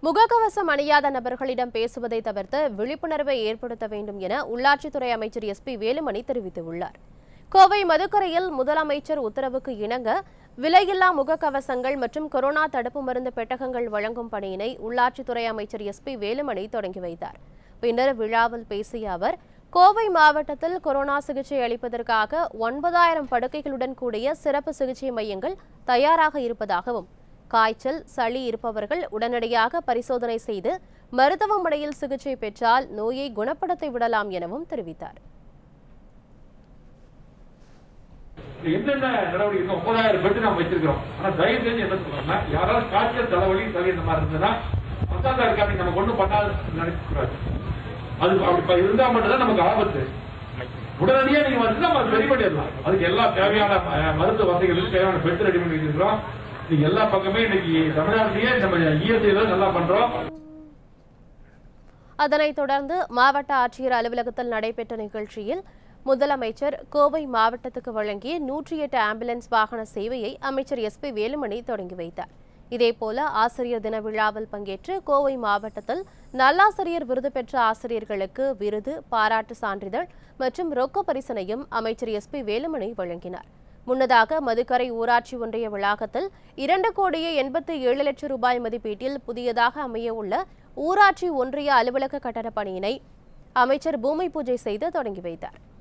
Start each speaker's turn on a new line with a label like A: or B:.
A: முகக்கவசம் அணியாத நபர்களிடம் பேசுவதை தவிர்த்து விழிப்புணர்வை ஏற்படுத்த வேண்டும் என உள்ளாட்சித்துறை அமைச்சர் எஸ் பி வேலுமணி தெரிவித்துள்ளார் கோவை மதுக்கரையில் முதலமைச்சர் உத்தரவுக்கு இணங்க விலையில்லா முகக்கவசங்கள் மற்றும் கொரோனா தடுப்பு மருந்து பெட்டகங்கள் வழங்கும் பணியினை உள்ளாட்சித்துறை அமைச்சர் எஸ் பி வேலுமணி தொடங்கி வைத்தார் பின்னர் விழாவில் பேசிய அவர் கோவை மாவட்டத்தில் கொரோனா சிகிச்சை அளிப்பதற்காக ஒன்பதாயிரம் படுக்கைகளுடன் கூடிய சிறப்பு சிகிச்சை மையங்கள் தயாராக இருப்பதாகவும் காய்ச்சல் சளி இருப்பவர்கள் உடனடியாக பரிசோதனை செய்து மருத்துவமனையில் சிகிச்சை பெற்றால் நோயை குணப்படுத்தி விடலாம் எனவும் தெரிவித்தார்
B: என்னென்ன நடவடிக்கை ஒன்பதாயிரம் பெட்டு நாம் வச்சிருக்கிறோம் ஆனா தயவு செஞ்சு என்ன சொல்றோம்னா யாராவது காய்ச்சல் தலைவலி சளி இந்த மாதிரி இருந்ததுன்னா பத்தாந்தா இருக்காங்க நமக்கு ஒண்ணும் பண்ணாது நினைக்கக்கூடாது அது அப்படி ப- இருந்தா மட்டும்தான் நமக்கு ஆபத்து உடனடியா நீங்க வந்து நம்ம சரி பண்ணிடலாம் அதுக்கு எல்லா தேவையான அஹ், மருத்துவ வசதிகளுக்கு தேவையான பெட் ரெடி பண்ணி வச்சிருக்கிறோம் நீங்க எல்லா பக்கமே இன்னைக்கு தமிழ்நாட்டிலேயே நம்ம இஎஸ்ஐ நல்லா பண்றோம்
A: அதனைத் தொடர்ந்து மாவட்ட ஆட்சியர் அலுவலகத்தில் நடைபெற்ற நிகழ்ச்சியில் முதலமைச்சர் கோவை மாவட்டத்துக்கு வழங்கிய நூற்றி எட்டு ஆம்புலன்ஸ் வாகன சேவையை அமைச்சர் எஸ் பி வேலுமணி தொடங்கி வைத்தார் இதேபோல ஆசிரியர் தின விழாவில் பங்கேற்று கோவை மாவட்டத்தில் நல்லாசிரியர் விருது பெற்ற ஆசிரியர்களுக்கு விருது பாராட்டு சான்றிதழ் மற்றும் ரொக்க பரிசனையும் அமைச்சர் எஸ் பி வேலுமணி வழங்கினார் முன்னதாக மதுக்கரை ஊராட்சி ஒன்றிய வளாகத்தில் இரண்டு கோடியே எண்பத்தி ஏழு லட்சம் ரூபாய் மதிப்பீட்டில் புதியதாக அமைய உள்ள ஊராட்சி ஒன்றிய அலுவலக கட்டட பணியினை அமைச்சர் பூமி பூஜை செய்து தொடங்கி வைத்தார்